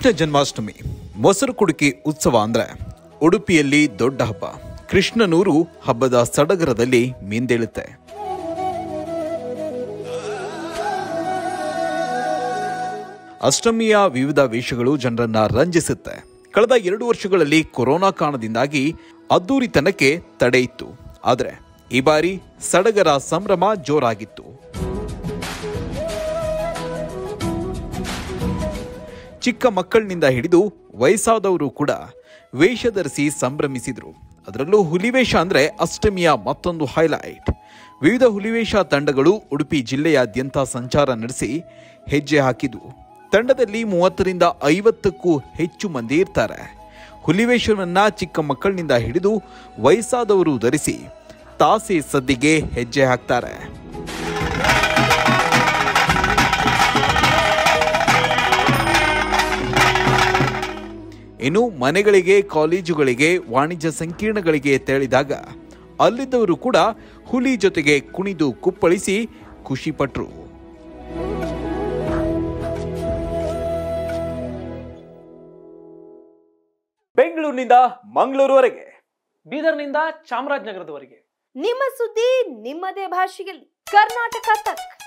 ಕೃಷ್ಣ ಜನ್ಮಾಷ್ಟಮಿ ಮೊಸರು ಕುಡಿಕೆ ಉತ್ಸವ ಅಂದ್ರೆ ಉಡುಪಿಯಲ್ಲಿ ದೊಡ್ಡ ಹಬ್ಬ ಕೃಷ್ಣನೂರು ಹಬ್ಬದ ಸಡಗರದಲ್ಲಿ ಮಿಂದೇಳುತ್ತೆ ಅಷ್ಟಮಿಯ ವಿವಿಧ ವೇಷಗಳು ಜನರನ್ನ ರಂಜಿಸುತ್ತೆ ಕಳೆದ ಎರಡು ವರ್ಷಗಳಲ್ಲಿ ಕೊರೋನಾ ಕಾರಣದಿಂದಾಗಿ ಅದ್ದೂರಿತನಕ್ಕೆ ತಡೆ ಇತ್ತು ಆದರೆ ಈ ಬಾರಿ ಸಡಗರ ಸಂಭ್ರಮ ಜೋರಾಗಿತ್ತು ಚಿಕ್ಕ ಮಕ್ಕಳಿನಿಂದ ಹಿಡಿದು ವಯಸ್ಸಾದವರು ಕೂಡ ವೇಷ ಧರಿಸಿ ಸಂಭ್ರಮಿಸಿದ್ರು ಅದರಲ್ಲೂ ಹುಲಿವೇಷ ಅಂದ್ರೆ ಅಷ್ಟಮಿಯ ಮತ್ತೊಂದು ಹೈಲೈಟ್ ವಿವಿಧ ಹುಲಿವೇಷ ತಂಡಗಳು ಉಡುಪಿ ಜಿಲ್ಲೆಯಾದ್ಯಂತ ಸಂಚಾರ ನಡೆಸಿ ಹೆಜ್ಜೆ ಹಾಕಿದ್ವು ತಂಡದಲ್ಲಿ ಮೂವತ್ತರಿಂದ ಐವತ್ತಕ್ಕೂ ಹೆಚ್ಚು ಮಂದಿ ಇರ್ತಾರೆ ಹುಲಿವೇಷವನ್ನ ಚಿಕ್ಕ ಮಕ್ಕಳಿನಿಂದ ಹಿಡಿದು ವಯಸ್ಸಾದವರು ಧರಿಸಿ ತಾಸೆ ಸದ್ದಿಗೆ ಹೆಜ್ಜೆ ಹಾಕ್ತಾರೆ ಇನ್ನು ಮನೆಗಳಿಗೆ ಕಾಲೇಜುಗಳಿಗೆ ವಾಣಿಜ್ಯ ಸಂಕೀರ್ಣಗಳಿಗೆ ತೆರಳಿದಾಗ ಅಲ್ಲಿದ್ದವರು ಕೂಡ ಹುಲಿ ಜೊತೆಗೆ ಕುಣಿದು ಕುಪ್ಪಳಿಸಿ ಖುಷಿಪಟ್ರು ಬೆಂಗಳೂರಿನಿಂದ ಮಂಗಳೂರುವರೆಗೆ ಬೀದರ್ನಿಂದ ಚಾಮರಾಜನಗರದವರೆಗೆ ನಿಮ್ಮ ಸುದ್ದಿ ನಿಮ್ಮದೇ ಭಾಷೆಯಲ್ಲಿ ಕರ್ನಾಟಕ ತಕ್